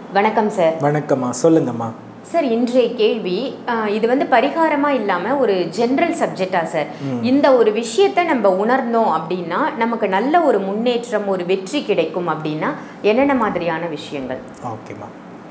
வணக்கம் சார் வணக்கம்மா சொல்லுங்கம்மா சார் இன்றைய கேள்வி அஹ், இது வந்து பரிகாரமா இல்லாம ஒரு ஜென்ரல் சப்ஜெக்டா சார் இந்த ஒரு விஷயத்தை நம்ம உணர்ந்தோம் அப்படின்னா நமக்கு நல்ல ஒரு முன்னேற்றம் ஒரு வெற்றி கிடைக்கும் அப்படின்னா என்னென்ன மாதிரியான விஷயங்கள் ஓகேம்மா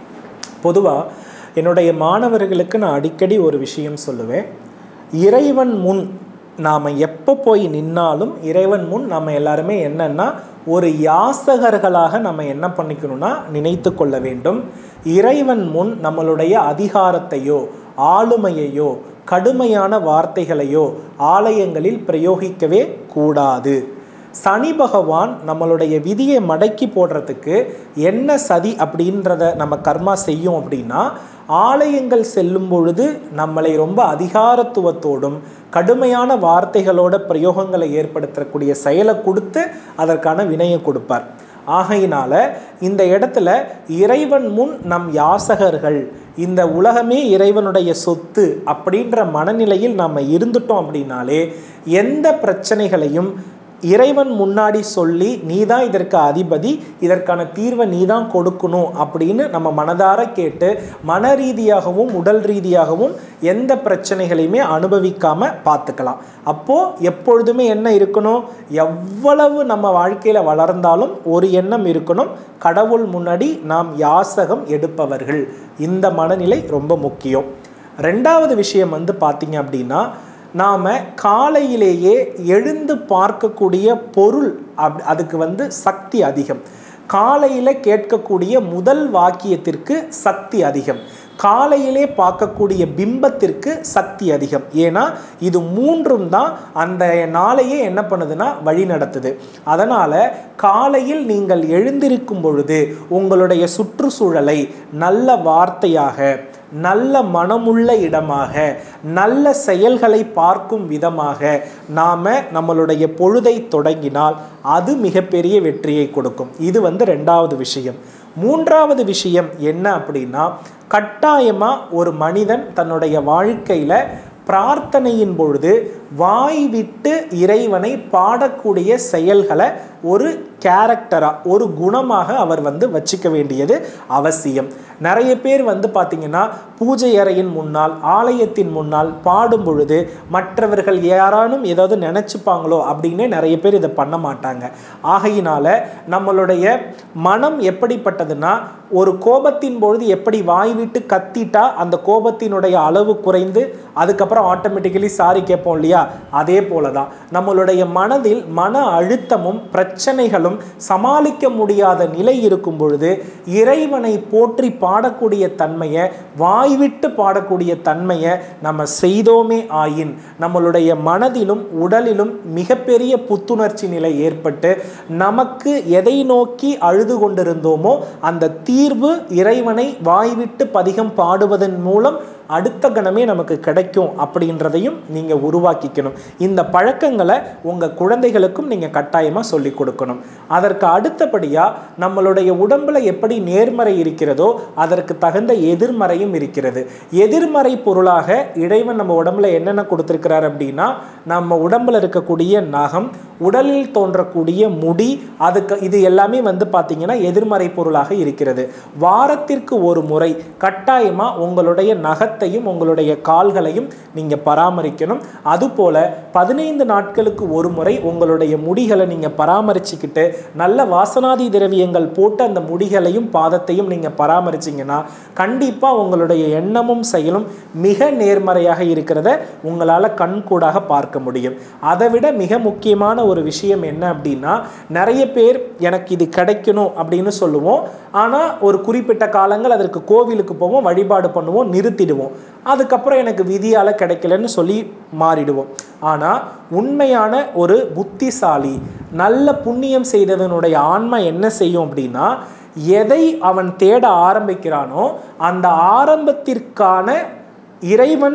பொதுவாக என்னுடைய மாணவர்களுக்கு நான் அடிக்கடி ஒரு விஷயம் சொல்லுவேன் இறைவன் முன் நாம் எப்போ போய் நின்னாலும் இறைவன் முன் நம்ம எல்லாருமே என்னன்னா ஒரு யாசகர்களாக நம்ம என்ன பண்ணிக்கணும்னா நினைத்து கொள்ள வேண்டும் இறைவன் முன் நம்மளுடைய அதிகாரத்தையோ ஆளுமையையோ கடுமையான வார்த்தைகளையோ ஆலயங்களில் பிரயோகிக்கவே கூடாது சனி பகவான் நம்மளுடைய விதியை மடக்கி போடுறதுக்கு என்ன சதி அப்படின்றத நம்ம கர்மா செய்யும் அப்படின்னா ஆலயங்கள் செல்லும் பொழுது நம்மளை ரொம்ப அதிகாரத்துவத்தோடும் கடுமையான வார்த்தைகளோட பிரயோகங்களை ஏற்படுத்தக்கூடிய செயலை கொடுத்து அதற்கான வினையை கொடுப்பார் ஆகையினால இந்த இடத்துல இறைவன் முன் நம் யாசகர்கள் இந்த உலகமே இறைவனுடைய சொத்து அப்படின்ற மனநிலையில் நாம் இருந்துட்டோம் அப்படின்னாலே எந்த பிரச்சனைகளையும் இறைவன் முன்னாடி சொல்லி நீ தான் இதற்கு அதிபதி இதற்கான தீர்வை நீ தான் கொடுக்கணும் அப்படின்னு நம்ம மனதார கேட்டு மன ரீதியாகவும் உடல் ரீதியாகவும் எந்த பிரச்சனைகளையுமே அனுபவிக்காம பார்த்துக்கலாம் அப்போ எப்பொழுதுமே என்ன இருக்கணும் எவ்வளவு நம்ம வாழ்க்கையில வளர்ந்தாலும் ஒரு எண்ணம் இருக்கணும் கடவுள் முன்னாடி நாம் யாசகம் எடுப்பவர்கள் இந்த மனநிலை ரொம்ப முக்கியம் ரெண்டாவது விஷயம் வந்து பார்த்தீங்க அப்படின்னா நாம் காலையிலேயே எழுந்து பார்க்கக்கூடிய பொருள் அப் அதுக்கு வந்து சக்தி அதிகம் காலையில் கேட்கக்கூடிய முதல் வாக்கியத்திற்கு சக்தி அதிகம் காலையிலே பார்க்கக்கூடிய பிம்பத்திற்கு சக்தி அதிகம் ஏன்னா இது மூன்றும் தான் அந்த நாளையே என்ன பண்ணுதுன்னா வழி நடத்துது அதனால் காலையில் நீங்கள் எழுந்திருக்கும் பொழுது உங்களுடைய சுற்றுச்சூழலை நல்ல வார்த்தையாக நல்ல மனமுள்ள இடமாக நல்ல செயல்களை பார்க்கும் விதமாக நாம் நம்மளுடைய பொழுதை தொடங்கினால் அது மிகப்பெரிய வெற்றியை கொடுக்கும் இது வந்து ரெண்டாவது விஷயம் மூன்றாவது விஷயம் என்ன அப்படின்னா கட்டாயமாக ஒரு மனிதன் தன்னுடைய வாழ்க்கையில் பிரார்த்தனையின் பொழுது வாய் விட்டு இறைவனை பாடக்கூடிய செயல்களை ஒரு கேரக்டராக ஒரு குணமாக அவர் வந்து வச்சுக்க வேண்டியது அவசியம் நிறைய பேர் வந்து பார்த்திங்கன்னா பூஜை அறையின் முன்னால் ஆலயத்தின் முன்னால் பாடும் பொழுது மற்றவர்கள் யாரானும் ஏதாவது நினச்சிப்பாங்களோ அப்படின்னே நிறைய பேர் இதை பண்ண மாட்டாங்க ஆகையினால நம்மளுடைய மனம் எப்படிப்பட்டதுன்னா ஒரு கோபத்தின் பொழுது எப்படி வாய் விட்டு கத்திட்டா அந்த கோபத்தினுடைய அளவு குறைந்து அதுக்கப்புறம் ஆட்டோமேட்டிக்கலி சாரி கேட்போம் இல்லையா அதே போல தான் நம்மளுடைய மனதில் மன அழுத்தமும் பிரச்சனைகளும் சமாளிக்க முடியாத நிலை இருக்கும் பொழுது இறைவனை போற்றி பாடக்கூடிய தன்மையை வாய்விட்டு பாடக்கூடிய தன்மையை நம்ம செய்தோமே ஆயின் நம்மளுடைய மனதிலும் உடலிலும் மிகப்பெரிய புத்துணர்ச்சி நிலை ஏற்பட்டு நமக்கு எதை நோக்கி அழுது கொண்டிருந்தோமோ அந்த தீர்வு இறைவனை வாய்விட்டு பதிகம் பாடுவதன் மூலம் அடுத்த கணமே நமக்கு கிடைக்கும் அப்படின்றதையும் நீங்கள் உருவாக்கிக்கணும் இந்த பழக்கங்களை உங்கள் குழந்தைகளுக்கும் நீங்கள் கட்டாயமாக சொல்லி கொடுக்கணும் அதற்கு அடுத்தபடியாக நம்மளுடைய உடம்புல எப்படி நேர்மறை இருக்கிறதோ அதற்கு தகுந்த எதிர்மறையும் இருக்கிறது எதிர்மறை பொருளாக இறைவன் நம்ம உடம்புல என்னென்ன கொடுத்துருக்கிறார் அப்படின்னா நம்ம உடம்புல இருக்கக்கூடிய நகம் உடலில் தோன்றக்கூடிய முடி அதுக்கு இது எல்லாமே வந்து பார்த்தீங்கன்னா எதிர்மறை பொருளாக இருக்கிறது வாரத்திற்கு ஒரு முறை கட்டாயமாக உங்களுடைய நகத்தையும் உங்களுடைய கால்களையும் நீங்கள் பராமரிக்கணும் அதுபோல் பதினைந்து நாட்களுக்கு ஒரு முறை உங்களுடைய முடிகளை நீங்கள் பராமரிச்சுக்கிட்டு நல்ல வாசனாதி திரவியங்கள் போட்டு அந்த முடிகளையும் பாதத்தையும் நீங்கள் பராமரிச்சிங்கன்னா கண்டிப்பாக உங்களுடைய எண்ணமும் செயலும் மிக நேர்மறையாக இருக்கிறத உங்களால் கண்கூடாக பார்க்க முடியும் அதை விட மிக முக்கியமான ஒரு விஷயம் என்ன அப்படின்னா நிறைய பேர் எனக்கு இது கிடைக்கணும் அப்படின்னு சொல்லுவோம் ஆனால் ஒரு குறிப்பிட்ட காலங்கள் அதற்கு கோவிலுக்கு போவோம் வழிபாடு பண்ணுவோம் நிறுத்திடுவோம் அதுக்கப்புறம் எனக்கு விதியால் கிடைக்கலன்னு சொல்லி மாறிடுவோம் ஆனால் உண்மையான ஒரு புத்திசாலி நல்ல புண்ணியம் செய்ததனுடைய ஆன்மா என்ன செய்யும் அப்படின்னா எதை அவன் தேட ஆரம்பிக்கிறானோ அந்த ஆரம்பத்திற்கான இறைவன்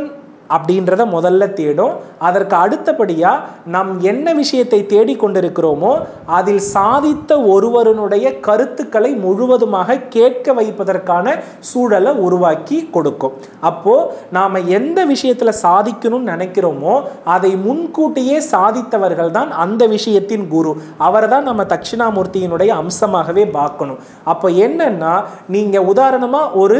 அப்படின்றத முதல்ல தேடும் அதற்கு அடுத்தபடியாக நாம் என்ன விஷயத்தை தேடிக்கொண்டிருக்கிறோமோ அதில் சாதித்த ஒருவருடைய கருத்துக்களை முழுவதுமாக கேட்க வைப்பதற்கான சூழலை உருவாக்கி கொடுக்கும் அப்போ நாம் எந்த விஷயத்தில் சாதிக்கணும்னு நினைக்கிறோமோ அதை முன்கூட்டியே சாதித்தவர்கள் தான் அந்த விஷயத்தின் குரு அவரை தான் நம்ம தட்சிணாமூர்த்தியினுடைய அம்சமாகவே பார்க்கணும் அப்போ என்னன்னா நீங்கள் உதாரணமாக ஒரு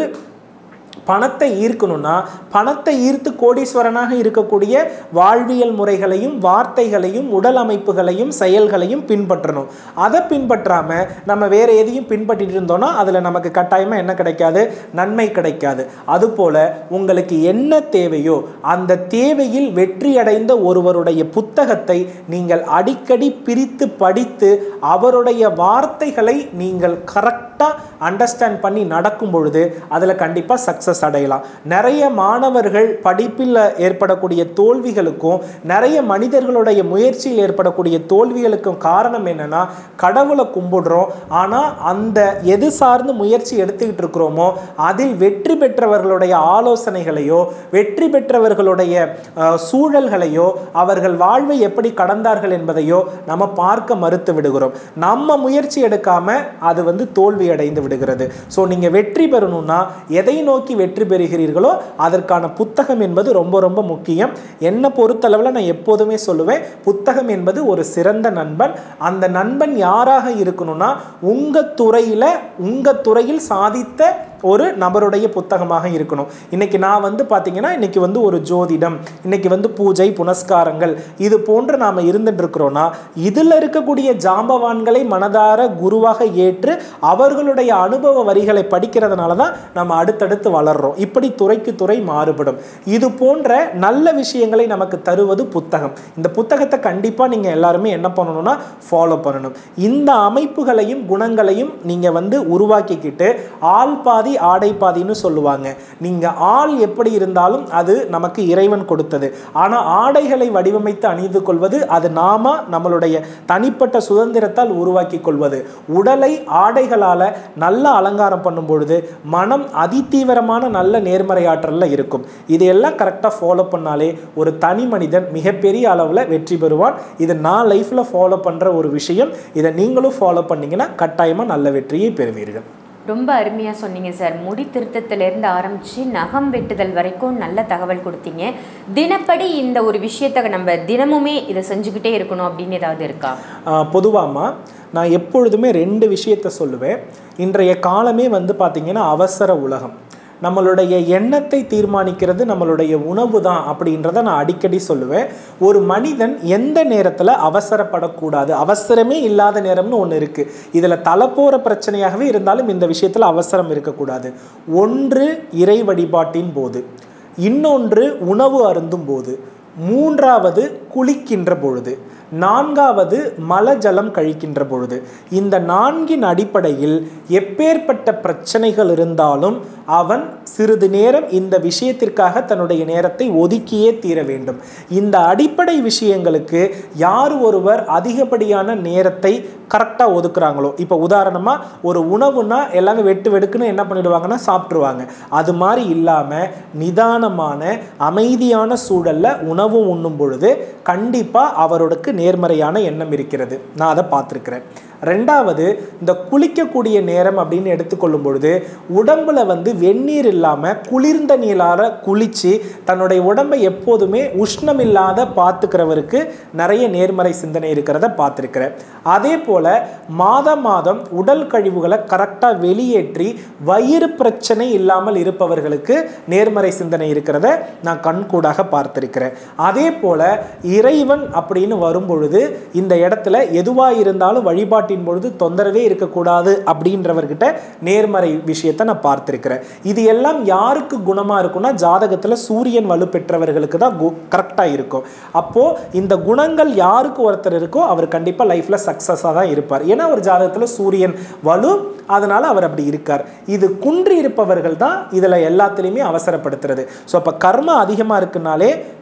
பணத்தை ஈர்க்கணும்னா பணத்தை ஈர்த்து கோடீஸ்வரனாக இருக்கக்கூடிய வாழ்வியல் முறைகளையும் வார்த்தைகளையும் உடல் அமைப்புகளையும் செயல்களையும் பின்பற்றணும் அதை பின்பற்றாம நம்ம வேற எதையும் பின்பற்றிட்டு இருந்தோம்னா அதில் நமக்கு கட்டாயமாக என்ன கிடைக்காது நன்மை கிடைக்காது அதுபோல உங்களுக்கு என்ன தேவையோ அந்த தேவையில் வெற்றியடைந்த ஒருவருடைய புத்தகத்தை நீங்கள் அடிக்கடி பிரித்து படித்து அவருடைய வார்த்தைகளை நீங்கள் கரெக்டாக அண்டர்ஸ்டாண்ட் பண்ணி நடக்கும் பொழுது அதில் கண்டிப்பாக சக்ஸஸ் அடையலாம் நிறைய மாணவர்கள் படிப்பில் ஏற்படக்கூடிய தோல்விகளுக்கும் நிறைய மனிதர்களுடைய முயற்சியில் ஏற்படக்கூடிய தோல்விகளுக்கும் காரணம் என்னன்னா கடவுளை கும்பிடுறோம் ஆனால் அந்த எது சார்ந்து முயற்சி எடுத்துக்கிட்டு இருக்கிறோமோ அதில் வெற்றி பெற்றவர்களுடைய ஆலோசனைகளையோ வெற்றி பெற்றவர்களுடைய அஹ், சூழல்களையோ அவர்கள் வாழ்வை எப்படி கடந்தார்கள் என்பதையோ நம்ம பார்க்க மறுத்து விடுகிறோம் நம்ம முயற்சி எடுக்காம அது வந்து தோல்வி அடைந்து விடுகிறது ஸோ நீங்க வெற்றி பெறணும்னா எதை நோக்கி வெற்றி பெறுகிறீர்களோ அதற்கான புத்தகம் என்பது ரொம்ப ரொம்ப முக்கியம் என்னை பொறுத்தளவில் நான் எப்போதுமே சொல்லுவேன் புத்தகம் என்பது ஒரு சிறந்த நண்பன் அந்த நண்பன் யாராக இருக்கணும்னா உங்க துறையில உங்க துறையில் சாதித்த ஒரு நபருடைய புத்தகமாக இருக்கணும் இன்னைக்கு நான் வந்து பார்த்தீங்கன்னா இன்னைக்கு வந்து ஒரு ஜோதிடம் இன்னைக்கு வந்து பூஜை புனஸ்காரங்கள் இது போன்று நாம் இருந்துட்டு இருக்கிறோம்னா இதில் இருக்கக்கூடிய ஜாம்பவான்களை மனதார குருவாக ஏற்று அவர்களுடைய அனுபவ வரிகளை படிக்கிறதுனால தான் நம்ம அடுத்தடுத்து வளர்றோம் இப்படி துறைக்கு துறை மாறுபடும் இது போன்ற நல்ல விஷயங்களை நமக்கு தருவது புத்தகம் இந்த புத்தகத்தை கண்டிப்பாக நீங்கள் எல்லாருமே என்ன பண்ணணும்னா ஃபாலோ பண்ணணும் இந்த அமைப்புகளையும் குணங்களையும் நீங்கள் வந்து உருவாக்கிக்கிட்டு ஆள் பாதி ஆடை பாதின்னு சொல்லுவாங்க நீங்கள் ஆள் எப்படி இருந்தாலும் அது நமக்கு இறைவன் கொடுத்தது ஆனால் ஆடைகளை வடிவமைத்து அணிந்து கொள்வது அது நாம நம்மளுடைய தனிப்பட்ட சுதந்திரத்தால் உருவாக்கி கொள்வது உடலை ஆடைகளால் நல்ல அலங்காரம் பண்ணும் பொழுது மனம் அதிதீவிரமான நல்ல நேர்மறை ஆற்றல்ல இருக்கும் இதையெல்லாம் கரெக்டாக ஃபாலோ பண்ணாலே ஒரு தனி மனிதன் மிகப்பெரிய அளவில் வெற்றி பெறுவான் இது நான் லைஃப்பில் ஃபாலோ பண்ணுற ஒரு விஷயம் இதை நீங்களும் ஃபாலோ பண்ணீங்கன்னா கட்டாயமாக நல்ல வெற்றியை பெறுவீர்கள் ரொம்ப அருமையாக சொன்னீங்க சார் முடி திருத்தத்திலேருந்து ஆரம்பித்து நகம் வெட்டுதல் வரைக்கும் நல்ல தகவல் கொடுத்தீங்க தினப்படி இந்த ஒரு விஷயத்தை நம்ம தினமுமே இதை செஞ்சுக்கிட்டே இருக்கணும் அப்படின்னு ஏதாவது இருக்கா பொதுவாமா நான் எப்பொழுதுமே ரெண்டு விஷயத்தை சொல்லுவேன் இன்றைய காலமே வந்து பார்த்திங்கன்னா அவசர உலகம் நம்மளுடைய எண்ணத்தை தீர்மானிக்கிறது நம்மளுடைய உணவு தான் அப்படின்றத நான் அடிக்கடி சொல்லுவேன் ஒரு மனிதன் எந்த நேரத்தில் அவசரப்படக்கூடாது அவசரமே இல்லாத நேரம்னு ஒன்று இருக்குது இதில் தலைப்போகிற பிரச்சனையாகவே இருந்தாலும் இந்த விஷயத்தில் அவசரம் இருக்கக்கூடாது ஒன்று இறை வழிபாட்டின் போது இன்னொன்று உணவு அருந்தும் போது மூன்றாவது குளிக்கின்ற பொழுது நான்காவது மலஜலம் கழிக்கின்ற பொழுது இந்த நான்கின் அடிப்படையில் எப்பேற்பட்ட பிரச்சனைகள் இருந்தாலும் அவன் சிறிது நேரம் இந்த விஷயத்திற்காக தன்னுடைய நேரத்தை ஒதுக்கியே தீர வேண்டும் இந்த அடிப்படை விஷயங்களுக்கு யார் ஒருவர் அதிகப்படியான நேரத்தை கரெக்டாக ஒதுக்குறாங்களோ இப்போ உதாரணமாக ஒரு உணவுனா எல்லாமே வெட்டு வெடுக்குன்னு என்ன பண்ணிடுவாங்கன்னா சாப்பிட்ருவாங்க அது மாதிரி இல்லாமல் நிதானமான அமைதியான சூழலில் உணவு உண்ணும் பொழுது கண்டிப்பாக அவருக்கு நேர்மறையான எண்ணம் இருக்கிறது நான் அதை பார்த்துருக்கிறேன் ரெண்டாவது இந்த குளிக்கக்கூடிய நேரம் அப்படின்னு எடுத்துக்கொள்ளும் பொழுது உடம்புல வந்து வெந்நீர் இல்லாமல் குளிர்ந்த நீரால் குளித்து தன்னுடைய உடம்பை எப்போதுமே உஷ்ணம் இல்லாத பார்த்துக்கிறவருக்கு நிறைய நேர்மறை சிந்தனை இருக்கிறத பார்த்துருக்கிறேன் அதே போல் மாதம் மாதம் உடல் கழிவுகளை கரெக்டாக வெளியேற்றி வயிறு பிரச்சனை இல்லாமல் இருப்பவர்களுக்கு நேர்மறை சிந்தனை இருக்கிறத நான் கண்கூடாக பார்த்திருக்கிறேன் அதே போல் இறைவன் அப்படின்னு வரும்பொழுது இந்த இடத்துல எதுவாக இருந்தாலும் வழிபாட்டின் பொழுது தொந்தரவே இருக்கக்கூடாது அப்படின்றவர்கிட்ட நேர்மறை விஷயத்தை நான் பார்த்திருக்கிறேன் இது எல்லாம் யாருக்கு குணமாக இருக்கும்னா ஜாதகத்தில் சூரியன் வலு பெற்றவர்களுக்கு தான் கரெக்டாக இருக்கும் அப்போது இந்த குணங்கள் யாருக்கு ஒருத்தர் இருக்கோ அவர் கண்டிப்பாக லைஃப்பில் சக்ஸஸாக தான் இருப்பார் ஏன்னா ஒரு ஜாதகத்தில் சூரியன் வலு அதனால் அவர் அப்படி இருக்கார் இது குன்றி இருப்பவர்கள் தான் இதில் எல்லாத்துலேயுமே அவசரப்படுத்துறது ஸோ அப்போ கர்ம அதிகமாக இருக்குனாலே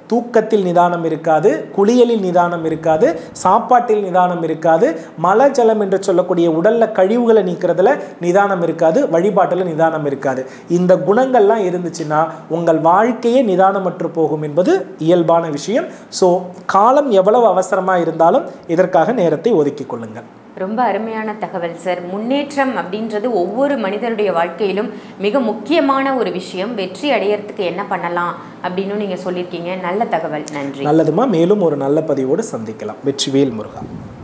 தூக்கத்தில் நிதானம் இருக்காது குளியலில் நிதானம் இருக்காது சாப்பாட்டில் நிதானம் இருக்காது மல ஜலம் என்று சொல்லக்கூடிய உடல்ல கழிவுகளை நீக்கிறதுல நிதானம் இருக்காது வழிபாட்டில் நிதானம் இருக்காது இந்த குணங்கள்லாம் இருந்துச்சுன்னா உங்கள் வாழ்க்கையே நிதானமற்று போகும் என்பது இயல்பான விஷயம் ஸோ காலம் எவ்வளவு அவசரமாக இருந்தாலும் இதற்காக நேரத்தை ஒதுக்கிக் கொள்ளுங்கள் ரொம்ப அருமையான தகவல் சார் முன்னேற்றம் அப்படின்றது ஒவ்வொரு மனிதனுடைய வாழ்க்கையிலும் மிக முக்கியமான ஒரு விஷயம் வெற்றி அடையறதுக்கு என்ன பண்ணலாம் அப்படின்னு நீங்கள் சொல்லியிருக்கீங்க நல்ல தகவல் நன்றி நல்லதுமா மேலும் ஒரு நல்ல பதிவோடு சந்திக்கலாம் வெற்றிவேல் முருகா